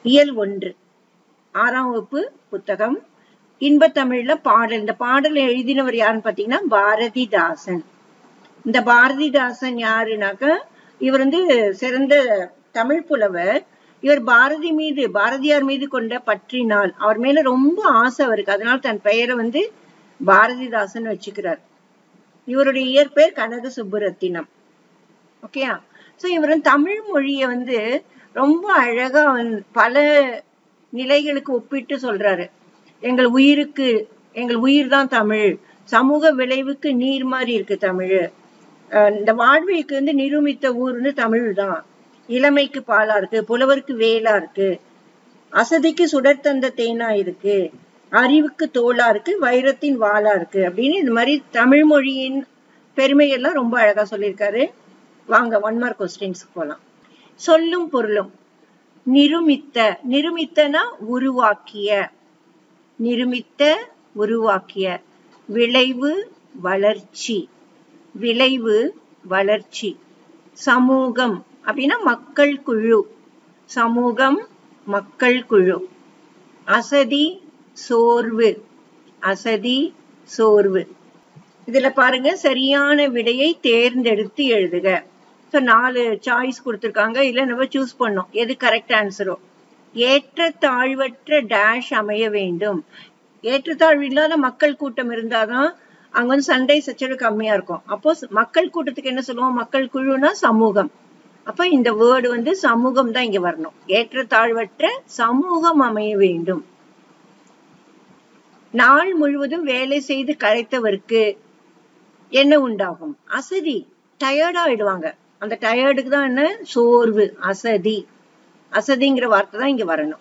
இயல் ஒன்று ஆறாம் வகுப்பு புத்தகம் இன்பத்தமிழ்ல பாடல் இந்த பாடலை எழுதினவர் யாருன்னு பாத்தீங்கன்னா பாரதிதாசன் இந்த பாரதிதாசன் யாருனாக்க இவர் வந்து சிறந்த தமிழ் புலவர் இவர் பாரதி மீது பாரதியார் மீது கொண்ட பற்றினால் அவர் மேல ரொம்ப ஆசை அவருக்கு அதனால தன் பெயரை வந்து பாரதிதாசன் வச்சுக்கிறார் இவருடைய இயற்பெயர் கனக சுப்புரத்தினம் ஓகேயா சோ இவர் வந்து தமிழ் மொழிய வந்து ரொம்ப அழகா வந்து பல நிலைகளுக்கு ஒப்பிட்டு சொல்றாரு எங்கள் உயிருக்கு எங்கள் உயிர் தான் தமிழ் சமூக விளைவுக்கு நீர் மாதிரி இருக்கு தமிழ் அஹ் இந்த வாழ்விற்கு வந்து நிரூபித்த ஊர் வந்து தமிழ் தான் இளமைக்கு பாலா இருக்கு புலவருக்கு வேலா இருக்கு அசதிக்கு சுடர் தந்த தேனா இருக்கு அறிவுக்கு தோளா இருக்கு வைரத்தின் வாளா இருக்கு அப்படின்னு இந்த மாதிரி தமிழ் மொழியின் பெருமை எல்லாம் ரொம்ப அழகா சொல்லியிருக்காரு வாங்க ஒன் மார்க் கொஸ்டின்ஸ் போலாம் சொல்லும் பொருளும் நிருமித்த நிருமித்தனா உருவாக்கிய நிருமித்த உருவாக்கிய விளைவு வளர்ச்சி விளைவு வளர்ச்சி சமூகம் அப்படின்னா மக்கள் குழு சமூகம் மக்கள் குழு அசதி சோர்வு அசதி சோர்வு இதுல பாருங்க சரியான விடையை தேர்ந்தெடுத்து எழுதுக ஸோ நாலு சாய்ஸ் கொடுத்துருக்காங்க இல்ல நம்ம சூஸ் பண்ணோம் எது கரெக்ட் ஆன்சரோ ஏற்ற தாழ்வற்ற டேஷ் அமைய வேண்டும் ஏற்றத்தாழ்வு இல்லாத மக்கள் கூட்டம் இருந்தாதான் அங்க வந்து சண்டை சச்சரவு கம்மியா இருக்கும் அப்போ மக்கள் கூட்டத்துக்கு என்ன சொல்லுவோம் மக்கள் குழுனா சமூகம் அப்ப இந்த வேர்டு வந்து சமூகம் தான் இங்க வரணும் ஏற்றத்தாழ்வற்ற சமூகம் அமைய வேண்டும் நாள் முழுவதும் வேலை செய்து களைத்தவருக்கு என்ன உண்டாகும் அசதி டயர்ட் ஆயிடுவாங்க அந்த டயர்டுக்கு தான் என்ன சோர்வு அசதி அசதிங்கிற வார்த்தை தான் இங்க வரணும்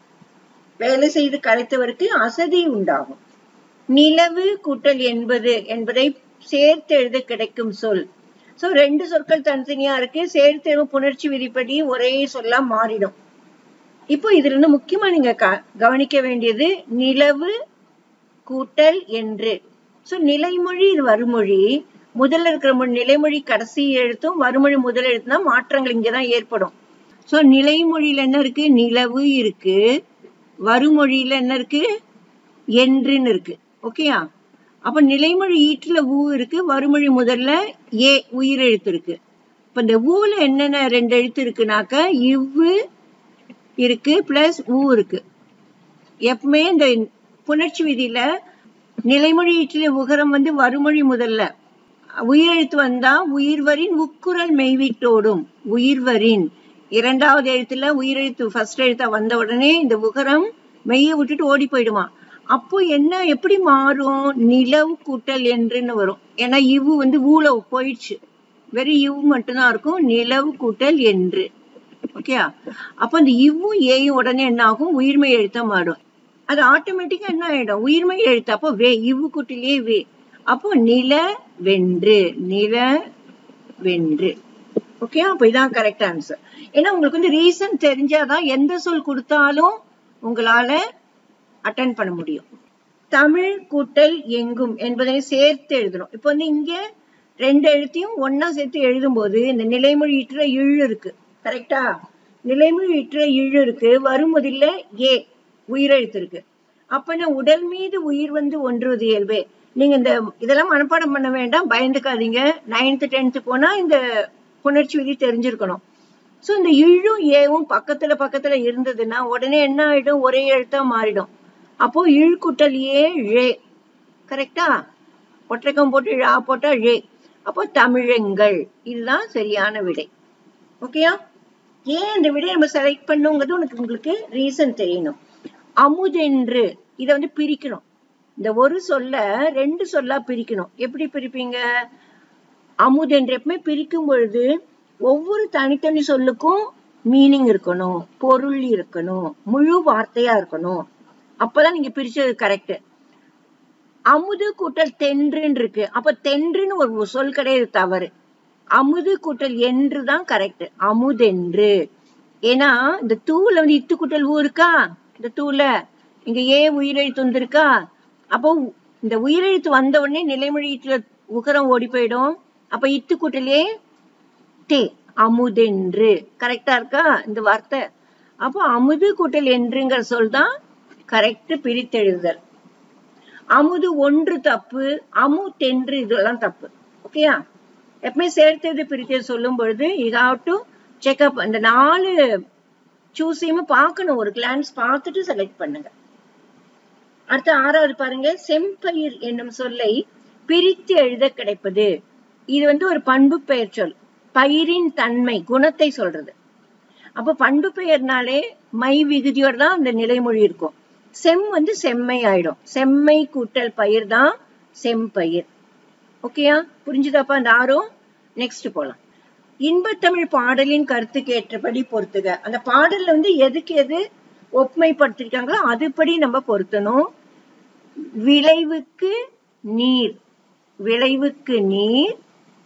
வேலை செய்து களைத்தவருக்கு அசதி உண்டாகும் நிலவு கூட்டல் என்பது என்பதை சேர்த்து எழுத கிடைக்கும் சொல் சோ ரெண்டு சொற்கள் தனித்தனியா இருக்கு சேர்த்து எழுதும் புணர்ச்சி விதிப்படி ஒரே சொல்லா மாறிடும் இப்போ இதுல இருந்து முக்கியமா நீங்க கவனிக்க வேண்டியது நிலவு கூட்டல் என்று சோ நிலைமொழி இது வருமொழி முதல்ல இருக்கிற மொழி நிலைமொழி கடைசி எழுத்தும் வருமொழி முதல் எழுத்துனா மாற்றங்கள் இங்கதான் ஏற்படும் சோ நிலைமொழியில என்ன இருக்கு நிலவு இருக்கு வருமொழியில என்ன இருக்கு என்றுன்னு இருக்கு ஓகேயா அப்ப நிலைமொழி ஈட்டுல ஊ இருக்கு வருமொழி முதல்ல ஏ உயிரெழுத்து இருக்கு இப்ப இந்த ஊல என்னென்ன ரெண்டு எழுத்து இருக்குனாக்க இவ்வு இருக்கு பிளஸ் ஊ இருக்கு எப்பவுமே இந்த புணர்ச்சி விதியில நிலைமொழி ஈட்டில உகரம் வந்து வருமொழி முதல்ல உயிரெழுத்து வந்தா உயிர்வரின் உக்குரல் மெய்விட்டோடும் உயிர்வரின் இரண்டாவது எழுத்துல உயிரெழுத்து ஃபர்ஸ்ட் எழுத்தா வந்த உடனே இந்த உகரம் மெய்ய விட்டுட்டு ஓடி போயிடுமா அப்போ என்ன எப்படி மாறும் நிலவு கூட்டல் என்றுன்னு வரும் ஏன்னா இவு வந்து ஊல போயிடுச்சு வெறும் இவு மட்டும்தான் இருக்கும் நிலவு கூட்டல் என்று ஓகே அப்ப இந்த இவ்வும் ஏயும் உடனே என்ன ஆகும் உயிர்மை எழுத்த மாறும் அது ஆட்டோமேட்டிக்கா என்ன ஆயிடும் உயிர்மை எழுத்து அப்போ வே இவ்வு கூட்டிலேயே வே அப்போ நில வென்று நில வென்று ஓகே அப்ப இதான் கரெக்ட் ஆன்சர் ஏன்னா உங்களுக்கு வந்து ரீசன் தெரிஞ்சாதான் எந்த சொல் கொடுத்தாலும் உங்களால அட்டன் பண்ண முடியும் தமிழ் கூட்டல் எங்கும் என்பதை சேர்த்து எழுதணும் இப்போ வந்து இங்க ரெண்டு எழுத்தையும் ஒன்னா சேர்த்து எழுதும் போது இந்த நிலைமொழி ஈட்டுற இழு இருக்கு கரெக்டா நிலைமொழி ஈட்டுற இழு இருக்கு வரும் முதல்ல ஏ உயிரெழுத்து இருக்கு அப்ப உடல் மீது உயிர் வந்து ஒன்றுவது இயல்பே நீங்க இந்த இதெல்லாம் மனப்பாடம் பண்ண வேண்டாம் பயந்துக்காதீங்க நைன்த் டென்த் போனா இந்த புணர்ச்சி விதி தெரிஞ்சிருக்கணும் சோ இந்த இழும் ஏவும் பக்கத்துல பக்கத்துல இருந்ததுன்னா உடனே என்ன ஆயிடும் ஒரே எழுத்தா மாறிடும் அப்போ இழுக்குட்டல் ஏ ழே கரெக்டா ஒற்றைக்கம் போட்டு ழா போட்டா ழே அப்போ தமிழங்கள் இதுதான் சரியான விடை ஓகேயா ஏன் இந்த விடையை நம்ம செலக்ட் பண்ணுங்கிறது உனக்கு உங்களுக்கு ரீசன் தெரியணும் அமுதென்று இதை வந்து பிரிக்கணும் இந்த ஒரு சொல்ல ரெண்டு சொல்லா பிரிக்கணும் எப்படி பிரிப்பீங்க அமுதென்று எப்பவுமே பிரிக்கும் பொழுது ஒவ்வொரு தனித்தனி சொல்லுக்கும் மீனிங் இருக்கணும் பொருள் இருக்கணும் முழு வார்த்தையா இருக்கணும் அப்பதான் நீங்க பிரிச்சது கரெக்ட் அமுது கூட்டல் தென்றுன்னு இருக்கு அப்ப தென்றுன்னு ஒரு சொல் கிடையாது தவறு அமுது கூட்டல் என்று தான் கரெக்ட் அமுதென்று ஏன்னா இந்த தூள வந்து இத்து கூட்டல் ஊ இருக்கா இந்த தூள இங்க ஏ உயிரெழுத்து வந்திருக்கா அப்போ இந்த உயிரெழுத்து வந்த உடனே நிலைமொழியில உகரம் ஓடி போயிடும் அப்ப இத்து கூட்டலே தே அமுதென்று கரெக்டா இருக்கா இந்த வார்த்தை அப்போ அமுது கூட்டல் என்றுங்கிற சொல் தான் கரெக்ட் பிரித்தெழுதல் அமுது ஒன்று தப்பு அமு தென்று இதெல்லாம் தப்பு ஓகேயா எப்பவுமே சேர்த்தது பிரித்தது சொல்லும் பொழுது யூ ஹாவ் டு செக்அப் அந்த நாலு சூஸையும் பார்க்கணும் ஒரு கிளான்ஸ் பார்த்துட்டு செலக்ட் பண்ணுங்க அடுத்து ஆறாவது பாருங்க செம்பயிர் என்னும் சொல்லை பிரித்து எழுத கிடைப்பது இது வந்து ஒரு பண்பு பெயர் சொல் பயிரின் தன்மை குணத்தை சொல்றது அப்ப பண்பு பெயர்னாலே மை விகுதியோட தான் அந்த நிலைமொழி இருக்கும் செம் வந்து செம்மை ஆயிடும் செம்மை கூட்டல் பயிர் தான் செம்பயிர் ஓகேயா புரிஞ்சுதாப்பா அந்த ஆறும் நெக்ஸ்ட் போலாம் இன்பத்தமிழ் பாடலின் கருத்துக்கு ஏற்றபடி பொறுத்துக அந்த பாடல்ல வந்து எதுக்கு எது ஒப்புமைப்படுத்திருக்காங்களோ அதுபடி நம்ம பொருத்தணும் விளைவுக்கு நீர் விளைவுக்கு நீர்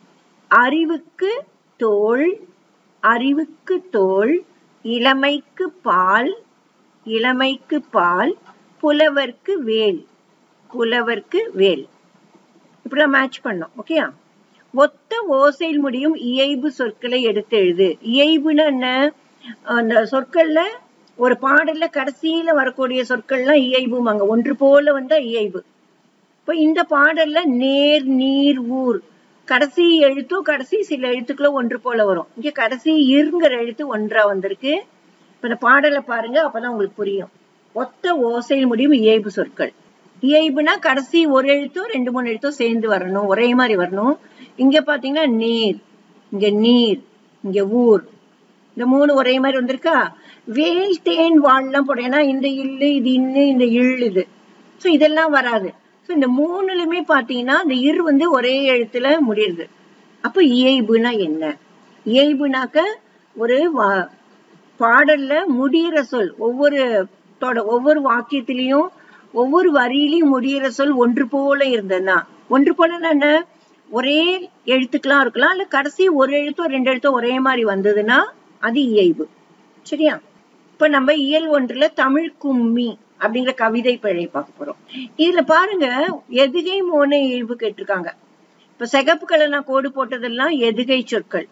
அறிவுக்கு தோல் அறிவுக்கு தோல் இளமைக்கு பால் இளமைக்கு பால் புலவர்க்கு வேல் புலவர்க்கு வேல் இப்படிலாம் மேட்ச் பண்ணோம் ஓகேயா ஒத்த ஓசையில் முடியும் இயைபு சொற்களை எடுத்து எழுது இயைபுன்னு என்ன அந்த சொற்கள்ல ஒரு பாடல்ல கடைசியில வரக்கூடிய சொற்கள்லாம் இயைபுமாங்க ஒன்று போல வந்தா இயைபு இப்ப இந்த பாடல்ல நேர் நீர் ஊர் கடைசி எழுத்தும் கடைசி சில எழுத்துக்களும் ஒன்று போல வரும் இங்க கடைசி இருங்கிற எழுத்து ஒன்றா வந்திருக்கு இப்ப இந்த பாடலை பாருங்க அப்பதான் உங்களுக்கு புரியும் ஒத்த ஓசையில் முடியும் இயைபு சொற்கள் இயைபுனா கடைசி ஒரு எழுத்தும் ரெண்டு மூணு எழுத்தும் சேர்ந்து வரணும் ஒரே மாதிரி வரணும் இங்க பாத்தீங்கன்னா நீர் இங்க நீர் இங்க ஊர் இந்த மூணு ஒரே மாதிரி வந்திருக்கா வேல் தேன் வாழலாம் போடும் ஏன்னா இந்த இல்லு இது இன்னு இந்த இல் இது சோ இதெல்லாம் வராது சோ இந்த மூணுலுமே பாத்தீங்கன்னா இந்த இர் வந்து ஒரே எழுத்துல முடியுது அப்ப இயைபுனா என்ன இயைபுனாக்க ஒரு வா- பாடல்ல முடியிற சொல் ஒவ்வொரு தொட ஒவ்வொரு வாக்கியத்திலையும் ஒவ்வொரு வரியிலையும் முடியிற சொல் ஒன்று போல இருந்ததுன்னா ஒன்று போல என்ன ஒரே எழுத்துக்கெல்லாம் இருக்கலாம் இல்ல கடைசி ஒரு எழுத்தோ ரெண்டு எழுத்தோ ஒரே மாதிரி வந்ததுன்னா அது இயைபு சரியா இப்ப நம்ம இயல் ஒன்றுல தமிழ் கும்மி அப்படிங்கிற கவிதை பிழை பார்க்க போறோம் இதுல பாருங்க எதுகை மோனை இயல்பு கேட்டிருக்காங்க இப்ப சிகப்பு கலர் நான் கோடு போட்டதெல்லாம் எதுகை சொற்கள்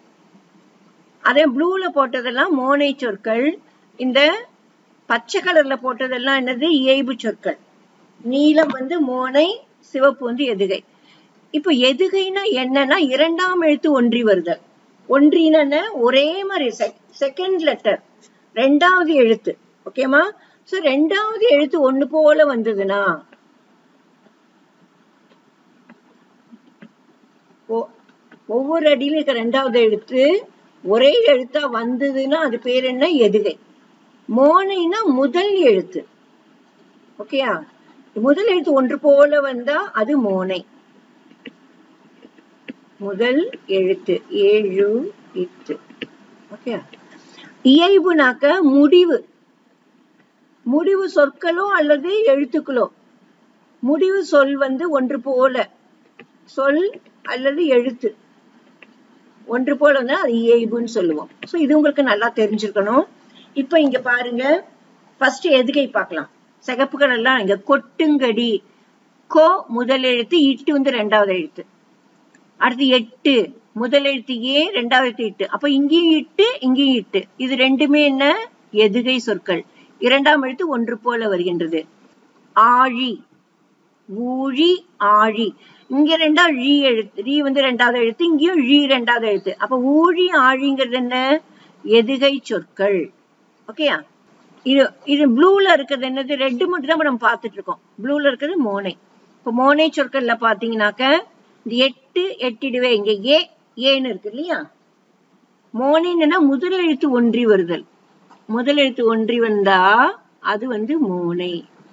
அதே ப்ளூல போட்டதெல்லாம் மோனை சொற்கள் இந்த பச்சை கலர்ல போட்டதெல்லாம் என்னது இயைபு சொற்கள் நீலம் வந்து மோனை சிவப்பு வந்து எதுகை இப்ப எதுகைனா என்னன்னா இரண்டாம் எழுத்து ஒன்றி வருதல் ஒன்றினா என்ன? ஒரே மாதிரி செகண்ட் லெட்டர் ரெண்டாவது எழுத்து ஓகேமா சோ ரெண்டாவது எழுத்து ஒண்ணு போல வந்ததுன்னா ஒ- ஒவ்வொரு அடியிலும் இருக்க ரெண்டாவது எழுத்து ஒரே எழுத்தா வந்ததுன்னா அது பேர் என்ன எதுகை மோனைனா முதல் எழுத்து ஓகேயா முதல் எழுத்து ஒன்று போல வந்தா அது மோனை முதல் எழுத்து ஏழு இட்டு ஓகே இயைபுனாக்க முடிவு முடிவு சொற்களோ அல்லது எழுத்துக்களோ முடிவு சொல் வந்து ஒன்று போல சொல் அல்லது எழுத்து ஒன்று போல வந்து அது இயைபுன்னு சொல்லுவோம் சோ இது உங்களுக்கு நல்லா தெரிஞ்சிருக்கணும் இப்ப இங்க பாருங்க ஃபர்ஸ்ட் எதுகை பார்க்கலாம் சிகப்புகள் எல்லாம் இங்க கொட்டுங்கடி கோ முதல் எழுத்து இட்டு வந்து ரெண்டாவது எழுத்து அடுத்து எட்டு முதல் எழுத்து ஏ ரெண்டாவது எழுத்து இட்டு அப்ப இங்கேயும் இட்டு இங்கேயும் இட்டு இது ரெண்டுமே என்ன எதுகை சொற்கள் இரண்டாம் எழுத்து ஒன்று போல வருகின்றது ஆழி ஊழி ஆழி இங்க ரெண்டாவது ழி எழுத்து ரீ வந்து ரெண்டாவது எழுத்து இங்கேயும் ழி ரெண்டாவது எழுத்து அப்ப ஊழி ஆழிங்கிறது என்ன எதுகை சொற்கள் ஓகேயா இது இது ப்ளூல இருக்கிறது என்னது ரெட் மட்டும் தான் நம்ம பார்த்துட்டு இருக்கோம் ப்ளூல இருக்கிறது மோனை இப்ப மோனை சொற்கள்ல பாத்தீங்கன்னாக்க இந்த எட்டு எட்டிடுவே இங்க ஏ ஏன்னு இருக்கு இல்லையா மோனைன்னா முதல் எழுத்து ஒன்றி வருதல் முதல் எழுத்து ஒன்றி வந்தா அது வந்து மோனை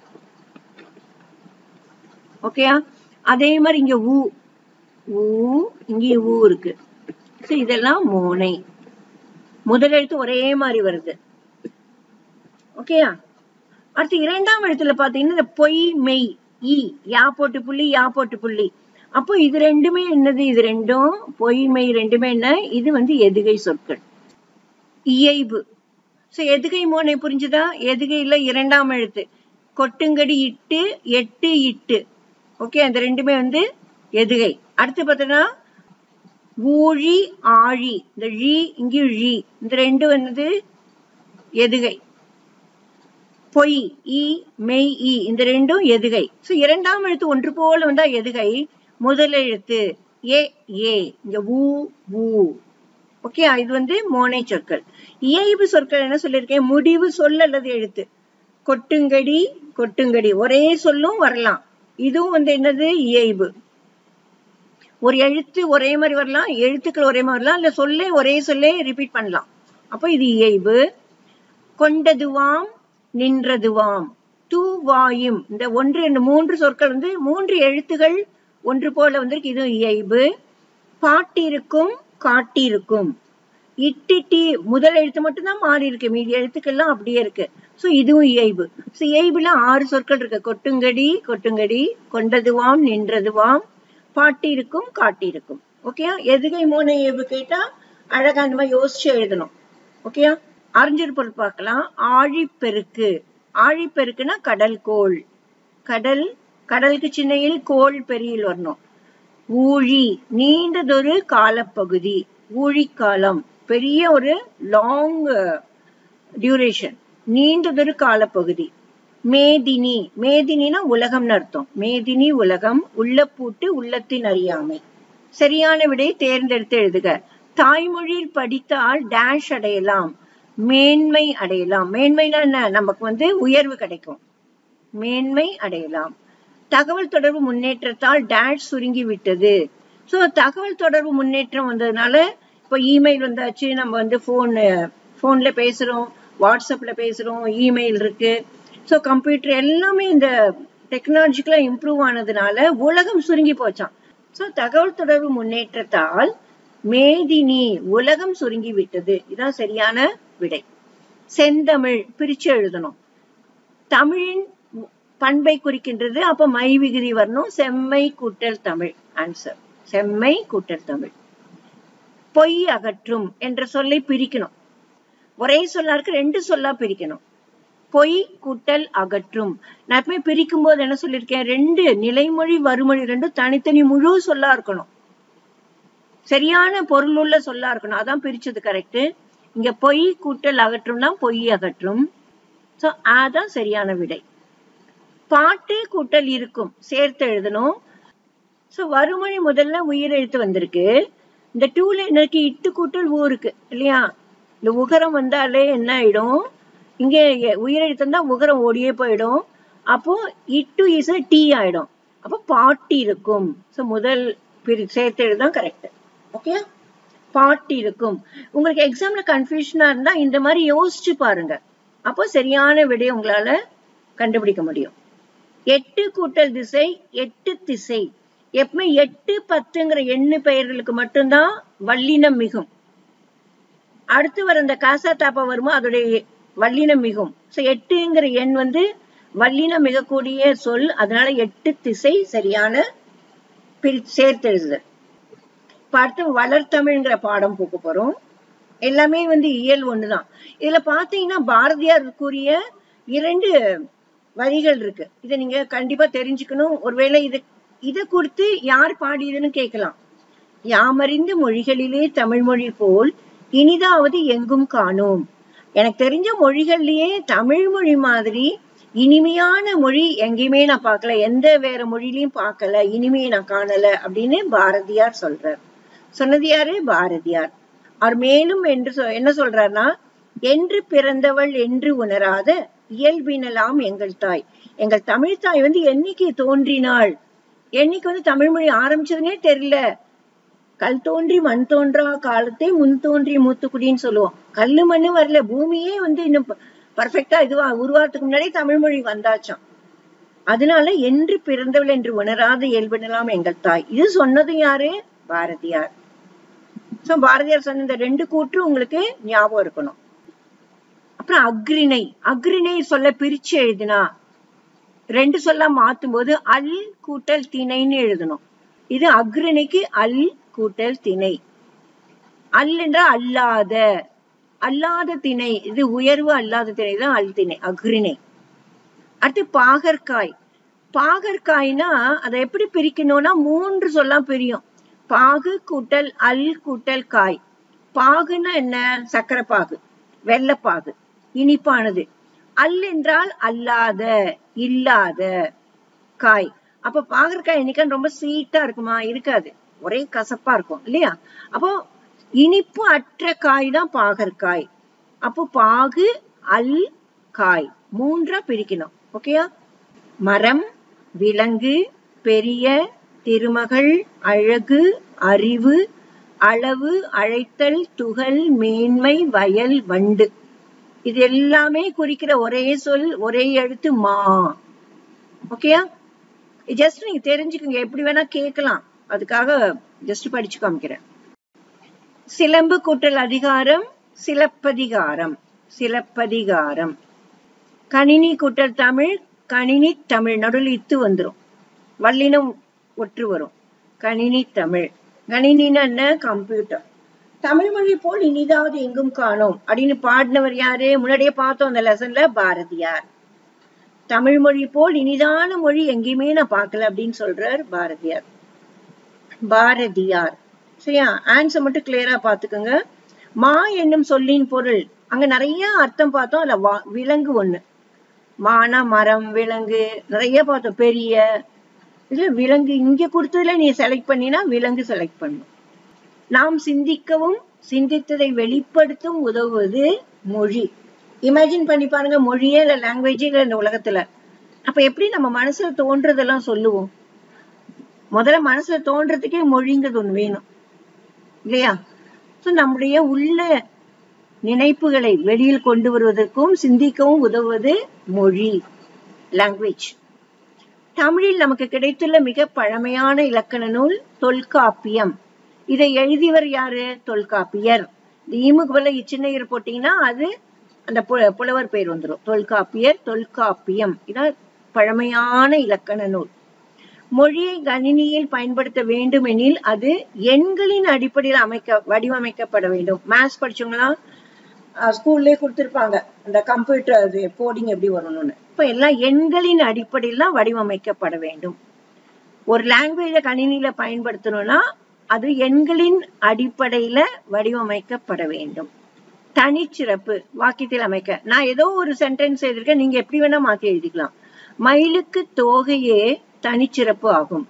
ஓகேயா அதே மாதிரி இங்க ஊ ஊ இங்கேயும் ஊ இருக்கு சோ இதெல்லாம் மோனை முதல் எழுத்து ஒரே மாதிரி வருது ஓகேயா அடுத்து இரண்டாம் எழுத்துல பாத்தீங்கன்னா இந்த பொய் மெய் ஈ யா போட்டு புள்ளி யா போட்டு புள்ளி அப்போ இது ரெண்டுமே என்னது இது ரெண்டும் பொய் மெய் ரெண்டுமே என்ன இது வந்து எதுகை சொற்கள் இயைபு சோ எதுகை மோனை புரிஞ்சுதா எதுகையில இரண்டாம் எழுத்து கொட்டுங்கடி இட்டு எட்டு இட்டு ஓகே அந்த ரெண்டுமே வந்து எதுகை அடுத்து பார்த்தோன்னா ஊழி ஆழி இந்த ழி இங்கேயும் ழி இந்த ரெண்டும் என்னது எதுகை பொய் இ மெய் இ இந்த ரெண்டும் எதுகை சோ இரண்டாம் எழுத்து ஒன்று போல வந்தா எதுகை முதல் எழுத்து ஏ ஏ இங்க ஊ ஊ ஓகே இது வந்து மோனை சொற்கள் இயைபு சொற்கள் என்ன சொல்லியிருக்கேன் முடிவு சொல் அல்லது எழுத்து கொட்டுங்கடி கொட்டுங்கடி ஒரே சொல்லும் வரலாம் இதுவும் வந்து என்னது இயைபு ஒரு எழுத்து ஒரே மாதிரி வரலாம் எழுத்துக்கள் ஒரே மாதிரி வரலாம் இல்ல சொல்லே ஒரே சொல்லே ரிப்பீட் பண்ணலாம் அப்போ இது இயைபு கொண்டதுவாம் நின்றதுவாம் தூவாயும் இந்த ஒன்று ரெண்டு மூன்று சொற்கள் வந்து மூன்று எழுத்துகள் ஒன்று போல வந்திருக்கு இது இயைபு பாட்டிருக்கும் காட்டிருக்கும் இட்டிட்டி முதல் எழுத்து மட்டும்தான் மாறி இருக்கு மீதி எழுத்துக்கள்லாம் அப்படியே இருக்கு சோ இதுவும் இயைபு சோ இயைபுல ஆறு சொற்கள் இருக்கு கொட்டுங்கடி கொட்டுங்கடி கொண்டதுவாம் நின்றதுவாம் பாட்டிருக்கும் காட்டிருக்கும் ஓகேயா எதுகை மூணு இயைபு கேட்டா அழகா அந்த மாதிரி யோசிச்சு எழுதணும் ஓகேயா அறிஞர் பொருள் பார்க்கலாம் ஆழிப்பெருக்கு ஆழிப்பெருக்குன்னா கடல் கோள் கடல் கடலுக்கு சின்னையில் கோள் பெரியில் வரணும் ஊழி நீண்டதொரு காலப்பகுதி ஊழிக்காலம் பெரிய ஒரு லாங் டியூரேஷன் நீண்டதொரு காலப்பகுதி மேதினி மேதினினா உலகம்னு அர்த்தம் மேதினி உலகம் உள்ள பூட்டு உள்ளத்தின் அறியாமை சரியான விடையை தேர்ந்தெடுத்து எழுதுக தாய்மொழியில் படித்தால் டேஷ் அடையலாம் மேன்மை அடையலாம் மேன்மைனா என்ன நமக்கு வந்து உயர்வு கிடைக்கும் மேன்மை அடையலாம் தகவல் தொடர்பு முன்னேற்றத்தால் டேஷ் சுருங்கி விட்டது சோ தகவல் தொடர்பு முன்னேற்றம் வந்ததுனால இப்போ இமெயில் வந்தாச்சு நம்ம வந்து போன் போன்ல பேசுறோம் வாட்ஸ்அப்ல பேசுறோம் இமெயில் இருக்கு ஸோ கம்ப்யூட்டர் எல்லாமே இந்த டெக்னாலஜிக்கலா இம்ப்ரூவ் ஆனதுனால உலகம் சுருங்கி போச்சான் ஸோ தகவல் தொடர்பு முன்னேற்றத்தால் மேதினி உலகம் சுருங்கி விட்டது இதான் சரியான விடை செந்தமிழ் பிரிச்சு எழுதணும் தமிழின் பண்பை குறிக்கின்றது அப்ப மை விகுதி வரணும் செம்மை கூட்டல் தமிழ் ஆன்சர் செம்மை கூட்டல் தமிழ் பொய் அகற்றும் என்ற சொல்லை பிரிக்கணும் ஒரே சொல்லா இருக்கு ரெண்டு சொல்லா பிரிக்கணும் பொய் கூட்டல் அகற்றும் நான் எப்பவுமே பிரிக்கும் போது என்ன சொல்லியிருக்கேன் ரெண்டு நிலைமொழி வறுமொழி ரெண்டும் தனித்தனி முழு சொல்லா இருக்கணும் சரியான பொருள் உள்ள சொல்லா இருக்கணும் அதான் பிரிச்சது கரெக்ட் இங்க பொய் கூட்டல் அகற்றும்னா பொய் அகற்றும் சோ அதான் சரியான விடை பாட்டு கூட்டல் இருக்கும் சேர்த்து எழுதணும் சோ வறுமொழி முதல்ல உயிரெழுத்து வந்திருக்கு இந்த டூல எனக்கு இட்டு கூட்டல் ஊ இருக்கு இல்லையா இந்த உகரம் வந்தாலே என்ன ஆயிடும் இங்க உயிரெழுத்து இருந்தா உகரம் ஓடியே போயிடும் அப்போ இட்டு இஸ் டி ஆயிடும் அப்போ பாட்டி இருக்கும் சோ முதல் பிரி சேர்த்து எழுதான் கரெக்ட் ஓகே பாட்டி இருக்கும் உங்களுக்கு எக்ஸாம்ல கன்ஃபியூஷனா இருந்தா இந்த மாதிரி யோசிச்சு பாருங்க அப்போ சரியான விடையை உங்களால கண்டுபிடிக்க முடியும் எட்டு கூட்டல் திசை எட்டு திசை எப்பவுமே எட்டு பத்துங்கிற எண்ணு பெயர்களுக்கு மட்டும்தான் வல்லினம் மிகும் அடுத்து வர இந்த காசா தாப்பா வருமோ அதோடைய வல்லினம் மிகும் சோ எட்டுங்கிற எண் வந்து வல்லினம் மிகக்கூடிய சொல் அதனால எட்டு திசை சரியான பிரி சேர்த்து எழுதுதல் இப்ப அடுத்து வளர்த்தமிழ்ங்கிற பாடம் போக்க போறோம் எல்லாமே வந்து இயல் ஒண்ணுதான் இதுல பாத்தீங்கன்னா பாரதியார் கூறிய இரண்டு வரிகள் இருக்கு இதை நீங்க கண்டிப்பா தெரிஞ்சுக்கணும் ஒருவேளை இது இத குறித்து யார் பாடியதுன்னு கேட்கலாம் யாமறிந்த மொழிகளிலே தமிழ் மொழி போல் இனிதாவது எங்கும் காணோம் எனக்கு தெரிஞ்ச மொழிகள்லயே தமிழ் மொழி மாதிரி இனிமையான மொழி எங்கேயுமே நான் பார்க்கல எந்த வேற மொழியிலயும் பார்க்கல இனிமையை நான் காணல அப்படின்னு பாரதியார் சொல்றார் சொன்னது யாரு பாரதியார் அவர் மேலும் என்று என்ன சொல்றாருன்னா என்று பிறந்தவள் என்று உணராத இயல்பினலாம் எங்கள் தாய் எங்கள் தமிழ் தாய் வந்து என்னைக்கு தோன்றினாள் என்னைக்கு வந்து தமிழ் மொழி ஆரம்பிச்சதுன்னே தெரியல கல் தோன்றி மண் தோன்றா காலத்தை முன் தோன்றி மூத்துக்குடின்னு சொல்லுவோம் கல்லு மண்ணு வரல பூமியே வந்து இன்னும் பர்ஃபெக்டா இதுவா உருவாகிறதுக்கு முன்னாடி தமிழ் மொழி வந்தாச்சாம் அதனால என்று பிறந்தவள் என்று உணராத இயல்பினலாம் எங்கள் தாய் இது சொன்னது யாரு பாரதியார் சோ பாரதியார் சொன்ன இந்த ரெண்டு கூற்று உங்களுக்கு ஞாபகம் இருக்கணும் அப்புறம் அக்ரிணை அக்ரிணை சொல்ல பிரிச்சு எழுதினா ரெண்டு சொல்ல மாத்தும் போது அல் கூட்டல் திணைன்னு எழுதணும் இது அக்ரிணைக்கு அல் கூட்டல் திணை அல் என்றால் அல்லாத அல்லாத திணை இது உயர்வு அல்லாத திணை தான் அல் திணை அக்ரிணை அடுத்து பாகற்காய் பாகற்காய்னா அதை எப்படி பிரிக்கணும்னா மூன்று சொல்லலாம் பிரியும் பாகு கூட்டல் அல் கூட்டல் காய் பாகுன்னா என்ன சக்கரை பாகு வெள்ளப்பாகு இனிப்பானது அல் என்றால் அல்லாத இல்லாத காய் அப்ப பாகற்காய் என்னைக்கான் ரொம்ப ஸ்வீட்டா இருக்குமா இருக்காது ஒரே கசப்பா இருக்கும் இல்லையா அப்போ இனிப்பு அற்ற காய் தான் பாகற்காய் அப்போ பாகு அல் காய் மூன்றா பிரிக்கணும் ஓகேயா மரம் விலங்கு பெரிய திருமகள் அழகு அறிவு அளவு அழைத்தல் துகள் மேன்மை வயல் வண்டு இது எல்லாமே குறிக்கிற ஒரே சொல் ஒரே எழுத்து மா ஓகேயா ஜஸ்ட் நீங்க தெரிஞ்சுக்கோங்க எப்படி வேணா கேட்கலாம் அதுக்காக ஜஸ்ட் படிச்சு காமிக்கிறேன் சிலம்பு கூட்டல் அதிகாரம் சிலப்பதிகாரம் சிலப்பதிகாரம் கணினி கூட்டல் தமிழ் கணினி தமிழ் நடுவில் இத்து வந்துரும் வல்லினம் ஒற்று வரும் கணினி தமிழ் கணினின்னா என்ன கம்ப்யூட்டர் தமிழ் மொழி போல் இனிதாவது எங்கும் காணோம் அப்படின்னு பாடினவர் யாரு முன்னாடியே பார்த்தோம் அந்த லெசன்ல பாரதியார் தமிழ் மொழி போல் இனிதான மொழி எங்கேயுமே நான் பார்க்கல அப்படின்னு சொல்றார் பாரதியார் பாரதியார் சரியா ஆன்சர் மட்டும் கிளியரா பாத்துக்கோங்க மா என்னும் சொல்லின் பொருள் அங்க நிறைய அர்த்தம் பார்த்தோம் அதுல வா- விலங்கு ஒண்ணு மானா மரம் விலங்கு நிறைய பார்த்தோம் பெரிய இதுல விலங்கு இங்க கொடுத்ததுல நீ செலக்ட் பண்ணினா விலங்கு செலக்ட் பண்ணும் நாம் சிந்திக்கவும் சிந்தித்ததை வெளிப்படுத்தும் உதவுவது மொழி இமேஜின் பண்ணி பாருங்க மொழியே இல்ல லாங்குவேஜே இல்ல இந்த உலகத்துல அப்ப எப்படி நம்ம மனசுல தோன்றதெல்லாம் சொல்லுவோம் முதல்ல மனசுல தோன்றதுக்கே மொழிங்கிறது ஒண்ணு வேணும் இல்லையா சோ நம்முடைய உள்ள நினைப்புகளை வெளியில் கொண்டு வருவதற்கும் சிந்திக்கவும் உதவுவது மொழி லாங்குவேஜ் தமிழில் நமக்கு கிடைத்துள்ள மிக பழமையான இலக்கண நூல் தொல்காப்பியம் இதை எழுதியவர் யாரு தொல்காப்பியர் இந்த ஈமுக்கு பதிலா இச்சின்னையர் போட்டீங்கன்னா அது அந்த பு- புலவர் பெயர் வந்துரும் தொல்காப்பியர் தொல்காப்பியம் இதான் பழமையான இலக்கண நூல் மொழியை கணினியில் பயன்படுத்த வேண்டும் எனில் அது எண்களின் அடிப்படையில் அமைக்க வடிவமைக்கப்பட வேண்டும் மேத்ஸ் படிச்சவங்களாம் ஸ்கூல்லே கொடுத்திருப்பாங்க அந்த கம்ப்யூட்டர் அது கோடிங் எப்படி வரணும்னு இப்ப எல்லாம் எண்களின் அடிப்படையில் தான் வடிவமைக்கப்பட வேண்டும் ஒரு லாங்குவேஜ கணினியில பயன்படுத்தணும்னா அது எண்களின் அடிப்படையில வடிவமைக்கப்பட வேண்டும் தனிச்சிறப்பு வாக்கியத்தில் அமைக்க நான் ஏதோ ஒரு சென்டென்ஸ் எழுதிருக்கேன் நீங்க எப்படி வேணா மாத்தி எழுதிக்கலாம் மயிலுக்கு தோகையே தனிச்சிறப்பு ஆகும்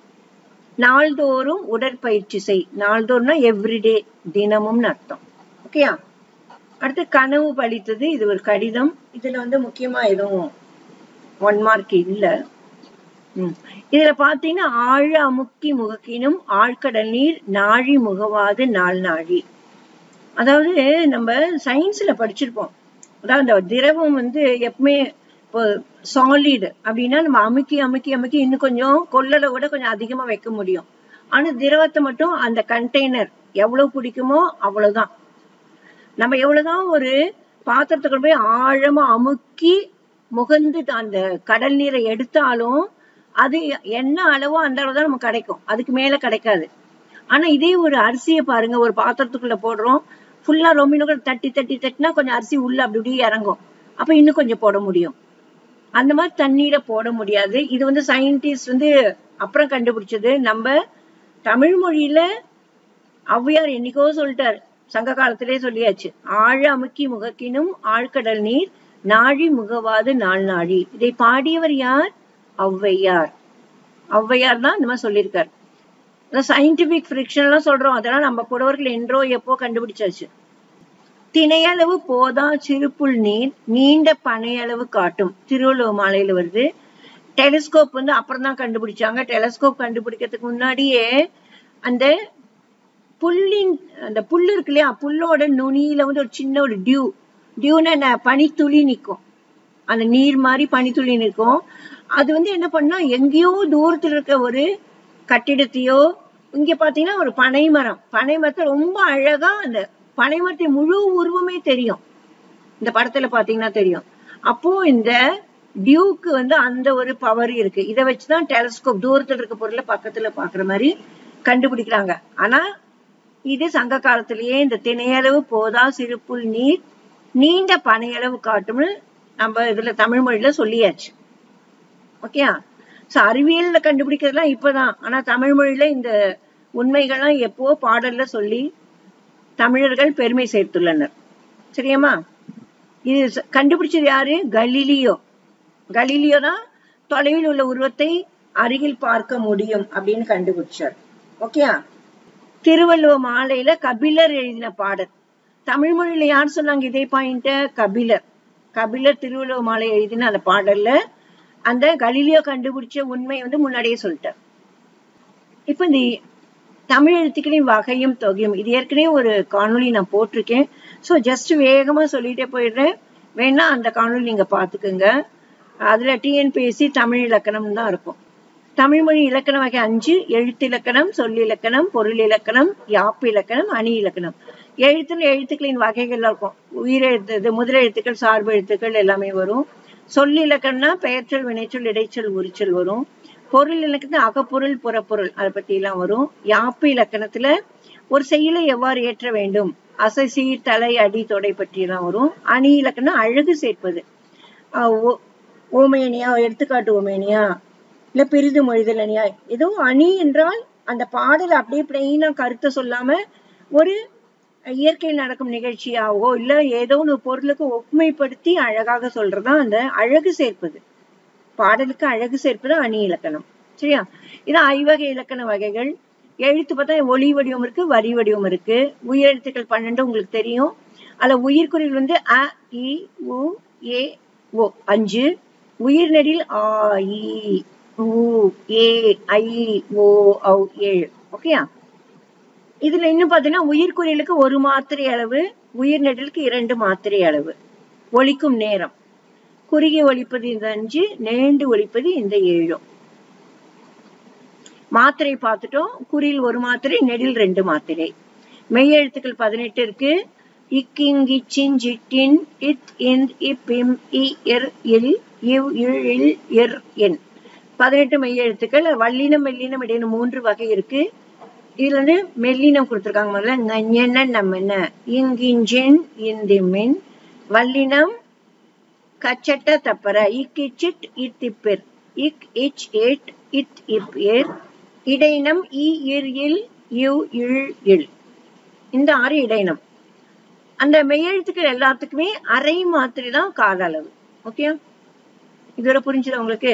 நாள்தோறும் உடற்பயிற்சி செய் நாள்தோறும்னா எவ்ரிடே தினமும்னு அர்த்தம் ஓகேயா அடுத்து கனவு பழித்தது இது ஒரு கடிதம் இதுல வந்து முக்கியமா எதுவும் ஒன் மார்க் இல்ல ம். இதுல பாத்தீங்கன்னா ஆழ அமுக்கி முகக்கினும் ஆழ்கடல் நீர் நாழி முகவாது நாள் நாழி அதாவது நம்ம சயின்ஸ்ல படிச்சிருப்போம் அதாவது அந்த திரவம் வந்து எப்பவுமே இப்போ சாலிட் அப்படின்னா நம்ம அமுக்கி அமுக்கி அமுக்கி இன்னும் கொஞ்சம் கொள்ளலை விட கொஞ்சம் அதிகமா வைக்க முடியும் ஆனா திரவத்தை மட்டும் அந்த கண்டெய்னர் எவ்வளவு பிடிக்குமோ அவ்வளவுதான் நம்ம எவ்வளவுதான் ஒரு பாத்திரத்தை கொண்டு போய் ஆழமா அமுக்கி முகந்து அந்த கடல் நீரை எடுத்தாலும் அது என்ன அளவோ அந்த அளவு தான் நமக்கு கிடைக்கும் அதுக்கு மேல கிடைக்காது ஆனா இதே ஒரு அரிசியை பாருங்க ஒரு பாத்திரத்துக்குள்ள போடுறோம் ஃபுல்லா ரொம்ப இன்னும் கூட தட்டி தட்டி தட்டினா கொஞ்சம் அரிசி உள்ள அப்படி இப்படி இறங்கும் அப்ப இன்னும் கொஞ்சம் போட முடியும் அந்த மாதிரி தண்ணீரை போட முடியாது இது வந்து சயின்டிஸ்ட் வந்து அப்புறம் கண்டுபிடிச்சது நம்ம தமிழ் மொழியில ஔவையார் என்னைக்கோ சொல்லிட்டாரு சங்க காலத்திலே சொல்லியாச்சு ஆழ அமுக்கி முகக்கினும் ஆழ்கடல் நீர் நாழி முகவாது நாள் நாழி இதை பாடியவர் யார் ஔவையார் ஔவையார் தான் இந்த மாதிரி சொல்லியிருக்காரு சயின்டிபிக் ஃபிரிக்ஷன் எல்லாம் சொல்றோம் அதெல்லாம் நம்ம புலவர்கள் என்றோ எப்போ கண்டுபிடிச்சாச்சு திணையளவு போதா சிறுப்புள் நீர் நீண்ட பனையளவு காட்டும் திருவள்ளுவர் மாலையில வருது டெலிஸ்கோப் வந்து அப்புறம் தான் கண்டுபிடிச்சாங்க டெலிஸ்கோப் கண்டுபிடிக்கிறதுக்கு முன்னாடியே அந்த புல்லின் அந்த புல்லு இருக்கு இல்லையா புல்லோட நுனியில வந்து ஒரு சின்ன ஒரு டியூ டியூன்னு என்ன பனித்துளி நிக்கும் அந்த நீர் மாதிரி பனித்துளி நிற்கும் அது வந்து என்ன பண்ணா எங்கேயோ தூரத்துல இருக்க ஒரு கட்டிடத்தையோ இங்க பாத்தீங்கன்னா ஒரு பனை மரம் பனை மரத்தை ரொம்ப அழகா அந்த பனை மரத்தின் முழு உருவமே தெரியும் இந்த படத்துல பாத்தீங்கன்னா தெரியும் அப்போ இந்த டியூக்கு வந்து அந்த ஒரு பவர் இருக்கு இதை வச்சுதான் டெலஸ்கோப் தூரத்துல இருக்க பொருளை பக்கத்துல பாக்குற மாதிரி கண்டுபிடிக்கிறாங்க ஆனா இது சங்க காலத்திலேயே இந்த திணையளவு போதா சிறுப்புல் நீர் நீண்ட பனையளவு காட்டும்னு நம்ம இதுல தமிழ் மொழியில சொல்லியாச்சு ஓகேயா சோ அறிவியல்ல கண்டுபிடிக்கிறதுலாம் இப்பதான் ஆனா தமிழ் மொழியில இந்த உண்மைகள்லாம் எப்போ பாடல்ல சொல்லி தமிழர்கள் பெருமை சேர்த்துள்ளனர் சரியாம்மா இது ச- கண்டுபிடிச்சது யாரு கலீலியோ கலீலியோ தான் தொலைவில் உள்ள உருவத்தை அருகில் பார்க்க முடியும் அப்படின்னு கண்டுபிடிச்சார் ஓகேயா திருவள்ளுவ மாலையில கபிலர் எழுதின பாடல் தமிழ் மொழியில யார் சொன்னாங்க இதே பாயிண்ட கபிலர் கபிலர் திருவள்ளுவ மாலை எழுதின அந்த பாடல்ல அந்த கலீலியோ கண்டுபிடிச்ச உண்மை வந்து முன்னாடியே சொல்லிட்டார் இப்ப இந்த தமிழ் எழுத்துக்களின் வகையும் தொகையும் இது ஏற்கனவே ஒரு காணொளி நான் போட்டிருக்கேன் சோ ஜஸ்ட் வேகமா சொல்லிட்டே போயிடுறேன் வேணா அந்த காணொளி நீங்க பாத்துக்கோங்க அதுல டிஎன்பிஎஸ்சி தமிழ் இலக்கணம் தான் இருக்கும் தமிழ் மொழி இலக்கண வகை அஞ்சு எழுத்து இலக்கணம் சொல் இலக்கணம் பொருள் இலக்கணம் யாப்பு இலக்கணம் அணி இலக்கணம் எழுத்துல எழுத்துக்களின் வகைகள் இருக்கும் உயிரெழுத்து இது முதல் எழுத்துக்கள் சார்பு எழுத்துக்கள் எல்லாமே வரும் சொல் இலக்கணம்னா பெயர்ச்சொல் வினைச்சொல் இடைச்சொல் உரிச்சொல் வரும் பொருள் இலக்கணத்துல அகப்பொருள் புறப்பொருள் அதை பத்தி எல்லாம் வரும் யாப்பு இலக்கணத்துல ஒரு செயலை எவ்வாறு ஏற்ற வேண்டும் அசை சீர் தலை அடி தொடை பற்றி எல்லாம் வரும் அணி இலக்கணம் அழகு சேர்ப்பது ஆஹ் ஓ- ஓமையணியா எடுத்துக்காட்டு ஓமையணியா இல்ல பிரிது மொழிதல் அணியா ஏதோ அணி என்றால் அந்த பாடல் அப்படியே பிளெயினா கருத்தை சொல்லாம ஒரு இயற்கையில் நடக்கும் நிகழ்ச்சியாவோ இல்ல ஏதோ ஒரு பொருளுக்கு ஒப்புமைப்படுத்தி அழகாக சொல்றதுதான் அந்த அழகு சேர்ப்பது பாடலுக்கு அழகு சேர்ப்பது அணி இலக்கணம் சரியா இது ஐவகை இலக்கண வகைகள் எழுத்து பார்த்தா ஒளி வடிவம் இருக்கு வரி வடிவம் இருக்கு உயிரெழுத்துக்கள் பன்னெண்டு உங்களுக்கு தெரியும் அதுல உயிர்க்குறிகள் வந்து அ இ உ ஏ ஓ அஞ்சு உயிர்நெடில் ஆ இ உ ஏ ஐ ஓ ஔ ஏழு ஓகேயா இதுல இன்னும் பாத்தீங்கன்னா உயிர்க்குறிகளுக்கு ஒரு மாத்திரை அளவு உயிர்நெடலுக்கு இரண்டு மாத்திரை அளவு ஒலிக்கும் நேரம் குறுகி ஒலிப்பது இந்த அஞ்சு நீண்டு ஒலிப்பது இந்த ஏழும் மாத்திரை பார்த்துட்டோம் குறில் ஒரு மாத்திரை நெடில் ரெண்டு மாத்திரை மெய் எழுத்துக்கள் பதினெட்டு இருக்கு இக்கிங் இச்சின் ஜிட்டின் இத் இந்த் இப் இம் இ எர் இல் இவ் இழ் இல் எர் என் பதினெட்டு மெய் எழுத்துக்கள் வல்லினம் மெல்லினம் இடையின மூன்று வகை இருக்கு இதுல வந்து மெல்லினம் கொடுத்திருக்காங்க முதல்ல என்ன நம்ம என்ன இங்கிஞ்சென் இந்திமின் வல்லினம் கச்சட்ட தப்பற இக் இச்சிட் இத் இப்பிர் இக் இச் ஏட் இத் இப் ஏர் இடையினம் இ இர் இல் யு இழ் இல் இந்த ஆறு இடையினம் அந்த மெய்யெழுத்துக்கள் எல்லாத்துக்குமே அரை மாத்திரை தான் கால அளவு ஓகே இதுவரை புரிஞ்சுதா உங்களுக்கு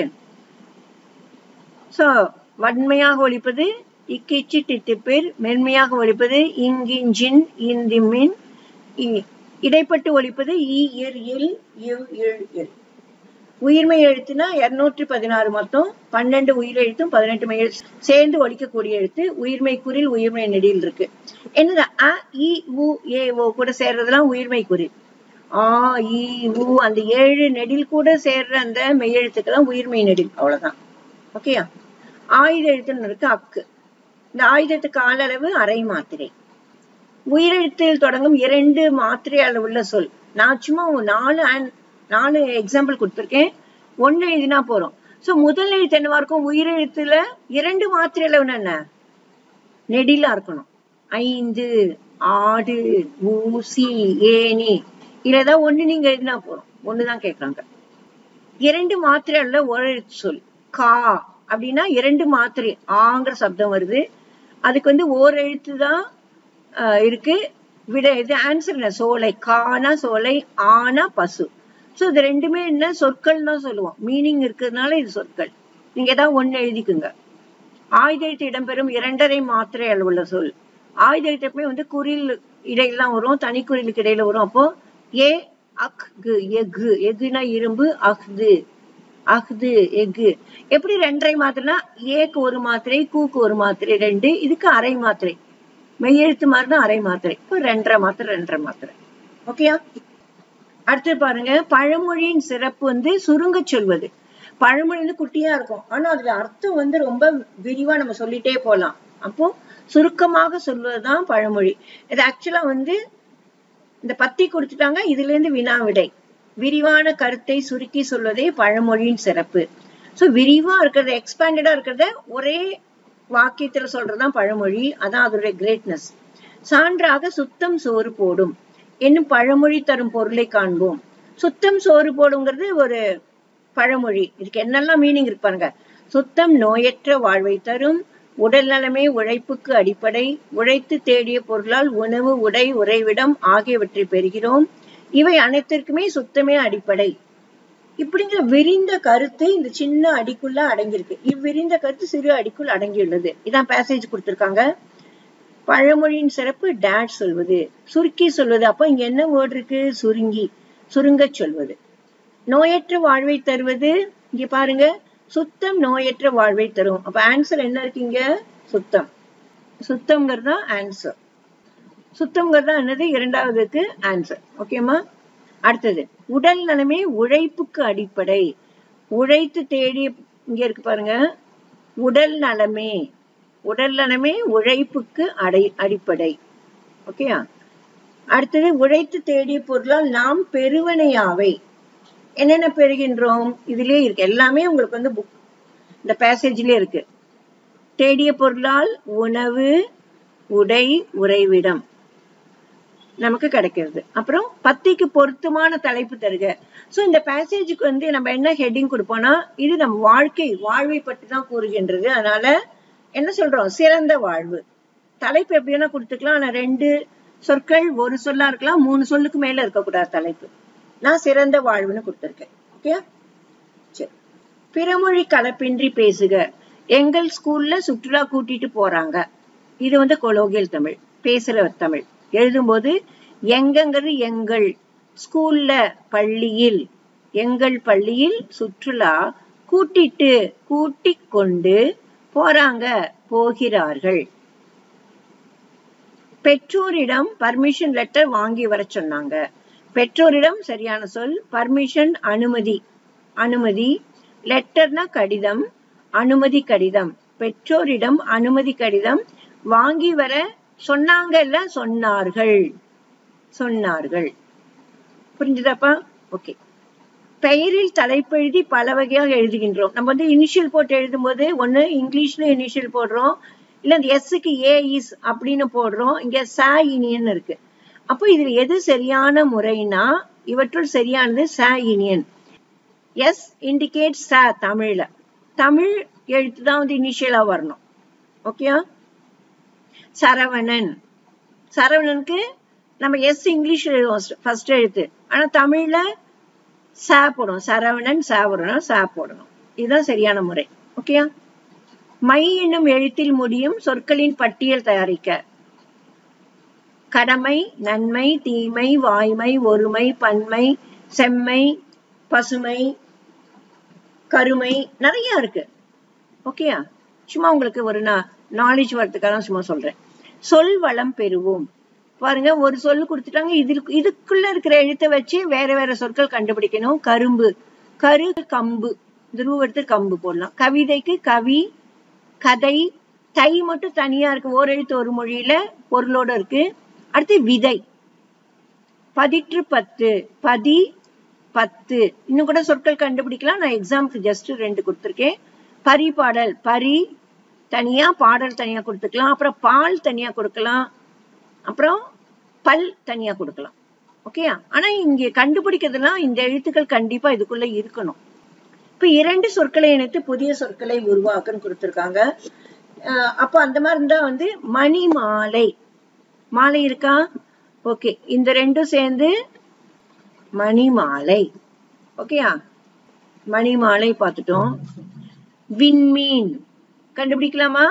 சோ வன்மையாக ஒழிப்பது இக்கிச்சி டித்திப்பேர் மென்மையாக ஒழிப்பது இங்கிஞ்சின் இந்திமின் இ- இடைப்பட்டு ஒழிப்பது இ இர் இல் இவ் இழ் இல் உயிர்மை எழுத்துனா இருநூற்றி பதினாறு மொத்தம் பன்னெண்டு உயிரெழுத்தும் பதினெட்டு மெய் எழுத்து சேர்ந்து ஒழிக்கக்கூடிய எழுத்து உயிர்மை குறில் உயிர்மை நெடியில் இருக்கு என்னது அ இ உ ஏ ஓ கூட சேர்றதெல்லாம் உயிர்மை குறில் ஆ இ உ அந்த ஏழு நெடில் கூட சேர்ற அந்த மெய்யெழுத்துக்கெல்லாம் உயிர்மை நெடில் அவ்வளவுதான் ஓகேயா ஆயுத எழுத்துன்னு இருக்கு அக்கு இந்த ஆயுதத்து கால அளவு அரை மாத்திரை உயிரெழுத்தில் தொடங்கும் இரண்டு மாத்திரை அளவுள்ள சொல் நான் சும்மா ஒரு நாலு an- நாலு எக்ஸாம்பிள் கொடுத்திருக்கேன் ஒண்ணு எழுதினா போறோம் சோ முதல் எழுத்து என்னவா இருக்கும் உயிரெழுத்துல இரண்டு மாத்திரை அளவுன்னு என்ன நெடிலா இருக்கணும் ஐந்து ஆடு ஊசி ஏணி இல்லதான் ஒண்ணு நீங்க எழுதினா போறோம் ஒண்ணுதான் கேக்குறாங்க இரண்டு மாத்திரை அல்ல ஒரு எழுத்து சொல் கா அப்படின்னா இரண்டு மாத்திரை ஆங்கிற சப்தம் வருது அதுக்கு வந்து ஓர் எழுத்து தான் ஆஹ், இருக்கு விட இது ஆன்சர் என்ன சோலை கானா சோலை ஆனா பசு சோ இது ரெண்டுமே என்ன சொற்கள் தான் சொல்லுவோம் மீனிங் இருக்கிறதுனால இது சொற்கள் நீங்க ஏதாவது ஒண்ணு எழுதிக்குங்க ஆயுத எழுத்து இடம்பெறும் இரண்டரை மாத்திரை அளவுள்ள சொல் ஆயுத எழுத்துமே வந்து குறில் இடையில தான் வரும் தனி குறிலுக்கு இடையில வரும் அப்போ ஏ அக் கு எஃகு எஃகுனா இரும்பு அஹ்து அஹ்து எஃகு எப்படி ரெண்டரை மாத்திரைனா ஏக்கு ஒரு மாத்திரை கூக்கு ஒரு மாத்திரை ரெண்டு இதுக்கு அரை மாத்திரை மெய்யெழுத்து மாதிரி தான் அரை மாத்திரை இப்போ ரெண்டரை மாத்திரை ரெண்டரை மாத்திரை ஓகேயா அடுத்து பாருங்க பழமொழியின் சிறப்பு வந்து சுருங்க சொல்வது பழமொழி வந்து குட்டியா இருக்கும் ஆனா அதுல அர்த்தம் வந்து ரொம்ப விரிவா நம்ம சொல்லிட்டே போலாம் அப்போ சுருக்கமாக சொல்வதுதான் பழமொழி இது ஆக்சுவலா வந்து இந்த பத்தி கொடுத்துட்டாங்க இதுல இருந்து வினா விடை விரிவான கருத்தை சுருக்கி சொல்வதே பழமொழியின் சிறப்பு சோ விரிவா இருக்கிறத எக்ஸ்பேண்டடா இருக்கிறத ஒரே வாக்கியத்துல சொல்றதுதான் பழமொழி அதான் அதோடைய கிரேட்னஸ் சான்றாக சுத்தம் சோறு போடும் என்னும் பழமொழி தரும் பொருளை காண்போம் சுத்தம் சோறு போடுங்கிறது ஒரு பழமொழி இதுக்கு என்னெல்லாம் மீனிங் இருக்கு பாருங்க சுத்தம் நோயற்ற வாழ்வை தரும் உடல் நலமே உழைப்புக்கு அடிப்படை உழைத்து தேடிய பொருளால் உணவு உடை உறைவிடம் ஆகியவற்றை பெறுகிறோம் இவை அனைத்திற்குமே சுத்தமே அடிப்படை இப்படிங்கிற விரிந்த கருத்து இந்த சின்ன அடிக்குள்ள அடங்கியிருக்கு இவ்விரிந்த கருத்து சிறு அடிக்குள் அடங்கியுள்ளது இதான் பேசேஜ் கொடுத்திருக்காங்க பழமொழியின் சிறப்பு டேட் சொல்வது சுருக்கி சொல்வது அப்ப இங்க என்ன வேர்ட் இருக்கு சுருங்கி சுருங்க சொல்வது நோயற்ற வாழ்வை தருவது இங்க பாருங்க சுத்தம் நோயற்ற வாழ்வை தரும் அப்ப ஆன்சர் என்ன இருக்கீங்க சுத்தம் சுத்தம்ங்கிறது தான் ஆன்சர் சுத்தம்ங்கிறது தான் என்னது இரண்டாவதுக்கு ஆன்சர் ஓகேமா அடுத்தது உடல் நலமே உழைப்புக்கு அடிப்படை உழைத்து தேடி இங்க இருக்கு பாருங்க உடல் நலமே உடல் நலமே உழைப்புக்கு அடை அடிப்படை ஓகேயா அடுத்தது உழைத்து தேடிய பொருளால் நாம் பெருவனையாவை என்னென்ன பெறுகின்றோம் இதுலயே இருக்கு எல்லாமே உங்களுக்கு வந்து புக் இந்த பேசேஜ்லயே இருக்கு தேடிய பொருளால் உணவு உடை உறைவிடம் நமக்கு கிடைக்கிறது அப்புறம் பத்திக்கு பொருத்தமான தலைப்பு தருக சோ இந்த பேசேஜுக்கு வந்து நம்ம என்ன ஹெட்டிங் கொடுப்போம்னா இது நம்ம வாழ்க்கை வாழ்வை பற்றி தான் கூறுகின்றது அதனால என்ன சொல்றோம் சிறந்த வாழ்வு தலைப்பு எப்படி வேணா கொடுத்துக்கலாம் ஆனா ரெண்டு சொற்கள் ஒரு சொல்லா இருக்கலாம் மூணு சொல்லுக்கு மேல இருக்கக்கூடாது தலைப்பு நான் சிறந்த வாழ்வுன்னு கொடுத்துருக்கேன் ஓகே சரி பிறமொழி கலப்பின்றி பேசுக எங்கள் ஸ்கூல்ல சுற்றுலா கூட்டிட்டு போறாங்க இது வந்து கொலோகியல் தமிழ் பேசுற தமிழ் எழுதும்போது எங்கங்கிறது எங்கள் ஸ்கூல்ல பள்ளியில் எங்கள் பள்ளியில் சுற்றுலா கூட்டிட்டு கூட்டிக் கொண்டு போறாங்க போகிறார்கள் பெற்றோரிடம் பர்மிஷன் லெட்டர் வாங்கி வர சொன்னாங்க பெற்றோரிடம் சரியான சொல் பர்மிஷன் அனுமதி அனுமதி லெட்டர்னா கடிதம் அனுமதி கடிதம் பெற்றோரிடம் அனுமதி கடிதம் வாங்கி வர சொன்னாங்கல்ல சொன்னார்கள் சொன்னார்கள் புரிஞ்சுதாப்பா ஓகே பெயரில் தலைப்பெழுதி பல வகையாக எழுதுகின்றோம் நம்ம வந்து இனிஷியல் போட்டு எழுதும்போது ஒண்ணு இங்கிலீஷ்ல இனிஷியல் போடுறோம் இல்ல இந்த எஸ்ஸுக்கு ஏ இஸ் அப்படின்னு போடுறோம் இங்க ச இனியன் இருக்கு அப்போ இதுல எது சரியான முறைனா இவற்றுள் சரியானது ச இனியன் எஸ் இண்டிகேட் ச தமிழ்ல தமிழ் எழுத்து தான் வந்து இனிஷியலா வரணும் ஓகேயா சரவணன் சரவணனுக்கு நம்ம எஸ் இங்கிலீஷ் எழுதுவோம் ஃபர்ஸ்ட் எழுத்து ஆனா தமிழ்ல ச போடணும் சரவணன் ச வரணும் ச போடணும் இதுதான் சரியான முறை ஓகேயா மை என்னும் எழுத்தில் முடியும் சொற்களின் பட்டியல் தயாரிக்க கடமை நன்மை தீமை வாய்மை ஒருமை பன்மை செம்மை பசுமை கருமை நிறைய இருக்கு ஓகேயா சும்மா உங்களுக்கு ஒரு நாலேஜ் வரதுக்காக சும்மா சொல்றேன் சொல் வளம் பெறுவோம் பாருங்க ஒரு சொல் கொடுத்துட்டாங்க இது இதுக்குள்ள இருக்கிற எழுத்தை வச்சு வேற வேற சொற்கள் கண்டுபிடிக்கணும் கரும்பு கரு கம்பு துருவ எடுத்து கம்பு போடலாம் கவிதைக்கு கவி கதை தை மட்டும் தனியா இருக்கு ஓர் எழுத்து ஒரு மொழியில பொருளோட இருக்கு அடுத்து விதை பதிற்று பத்து பதி பத்து இன்னும் கூட சொற்கள் கண்டுபிடிக்கலாம் நான் எக்ஸாம்க்கு ஜஸ்ட் ரெண்டு கொடுத்துருக்கேன் பரி பாடல் பரி தனியா பாடல் தனியா கொடுத்துக்கலாம் அப்புறம் பால் தனியா கொடுக்கலாம் அப்புறம் பல் தனியா கொடுக்கலாம் ஓகே ஆனா இங்க கண்டுபிடிக்கிறதுலாம் இந்த எழுத்துக்கள் கண்டிப்பா இதுக்குள்ள இருக்கணும் இப்ப இரண்டு சொற்களை இணைத்து புதிய சொற்களை உருவாக்குன்னு கொடுத்திருக்காங்க அப்ப அந்த மாதிரி இருந்தா வந்து மணி மாலை மாலை இருக்கா ஓகே இந்த ரெண்டும் சேர்ந்து மணி மாலை ஓகேயா மணி மாலை பார்த்துட்டோம் விண்மீன் கண்டுபிடிக்கலாமா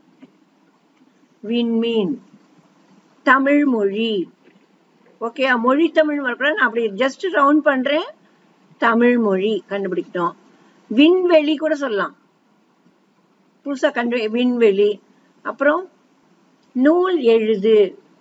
விண்மீன் தமிழ் மொழி ஓகே மொழி தமிழ் வரக்கூடாது நான் அப்படி ஜஸ்ட் ரவுண்ட் பண்றேன் தமிழ் மொழி கண்டுபிடிக்கிட்டோம் விண்வெளி கூட சொல்லலாம் புதுசா கண்டு விண்வெளி அப்புறம் நூல் எழுது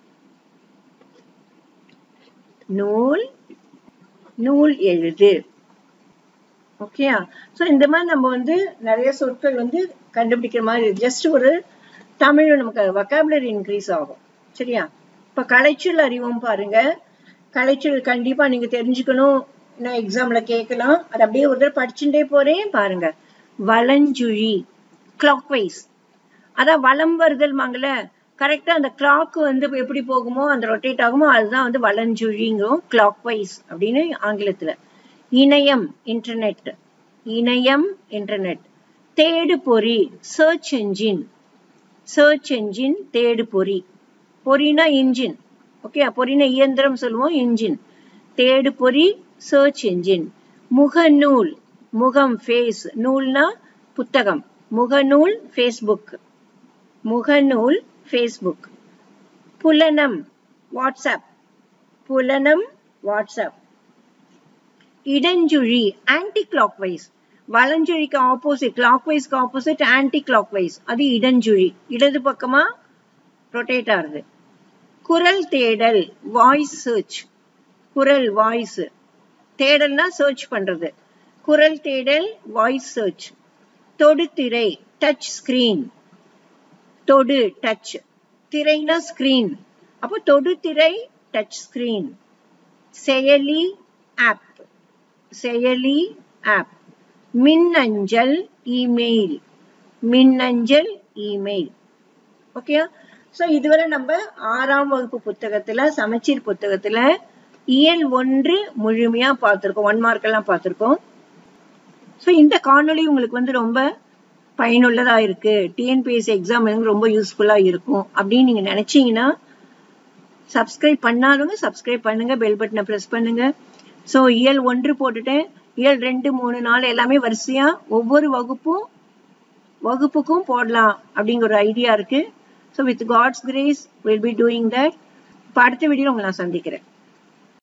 நூல் நூல் எழுது ஓகேயா சோ இந்த மாதிரி நம்ம வந்து நிறைய சொற்கள் வந்து கண்டுபிடிக்கிற மாதிரி ஜஸ்ட் ஒரு தமிழ் நமக்கு வக்காபுலரி இன்க்ரீஸ் ஆகும் சரியா இப்ப கலைச்சொல் அறிவோம் பாருங்க கலைச்சொல் கண்டிப்பா நீங்க தெரிஞ்சுக்கணும் நான் எக்ஸாம்ல கேட்கலாம் அது அப்படியே ஒரு தடவை படிச்சுட்டே போறேன் பாருங்க வலஞ்சுழி கிளாக் வைஸ் அதான் வலம் வருதல் வாங்கல கரெக்டா அந்த கிளாக் வந்து எப்படி போகுமோ அந்த ரொட்டேட் ஆகுமோ அதுதான் வந்து வலஞ்சுழிங்கிறோம் கிளாக் வைஸ் அப்படின்னு ஆங்கிலத்துல இணையம் இன்டர்நெட் இணையம் இன்டர்நெட் தேடு பொறி சர்ச் என்ஜின் சர்ச் என்ஜின் தேடு பொறி பொறினா இன்ஜின் ஓகே பொறினா இயந்திரம் சொல்லுவோம் இன்ஜின் தேடு பொறி சர்ச் என்ஜின் முகநூல் முகம் ஃபேஸ் நூல்னா புத்தகம் முகநூல் ஃபேஸ்புக் முகநூல் ஃபேஸ்புக் புலனம் வாட்ஸ்அப் புலனம் வாட்ஸ்அப் இடஞ்சுழி ஆன்டி கிளாக் வைஸ் வலஞ்சுழிக்கு ஆப்போசிட் கிளாக் வைஸ்க்கு ஆப்போசிட் ஆன்டி கிளாக் வைஸ் அது இடஞ்சுழி இடது பக்கமா ரொட்டேட் ஆகுது குரல் தேடல் வாய்ஸ் சர்ச் குரல் வாய்ஸ் தேடல்னா சர்ச் பண்றது குரல் தேடல் வாய்ஸ் சர்ச் தொடுதிரை டச் ஸ்கிரீன் தொடு டச் திரைனா ஸ்கிரீன் அப்போ தொடுதிரை டச் ஸ்கிரீன் செயலி ஆப் செயலி ஆப் மின்னஞ்சல் இமெயில் மின்னஞ்சல் இமெயில் ஓகே ஸோ இதுவரை நம்ம ஆறாம் வகுப்பு புத்தகத்துல சமச்சீர் புத்தகத்துல இயல் ஒன்று முழுமையா பார்த்திருக்கோம் ஒன் மார்க் எல்லாம் பார்த்திருக்கோம் ஸோ இந்த காணொளி உங்களுக்கு வந்து ரொம்ப பயனுள்ளதா இருக்கு டிஎன்பிஎஸ்சி எக்ஸாம் எனக்கு ரொம்ப யூஸ்ஃபுல்லா இருக்கும் அப்படின்னு நீங்க நினைச்சீங்கன்னா சப்ஸ்கிரைப் பண்ணாதவங்க சப்ஸ்கிரைப் பண்ணுங்க பெல் பட்டனை ப்ரெஸ் பண்ணுங்க ஸோ இயல் ஒன்று போட்டுட்டேன் இயல் ரெண்டு மூணு நாலு எல்லாமே வரிசையா ஒவ்வொரு வகுப்பும் வகுப்புக்கும் போடலாம் அப்படிங்கிற ஒரு ஐடியா இருக்கு so with God's grace will be doing that இப்போ அடுத்த வீடியோ உங்களை நான் சந்திக்கிறேன்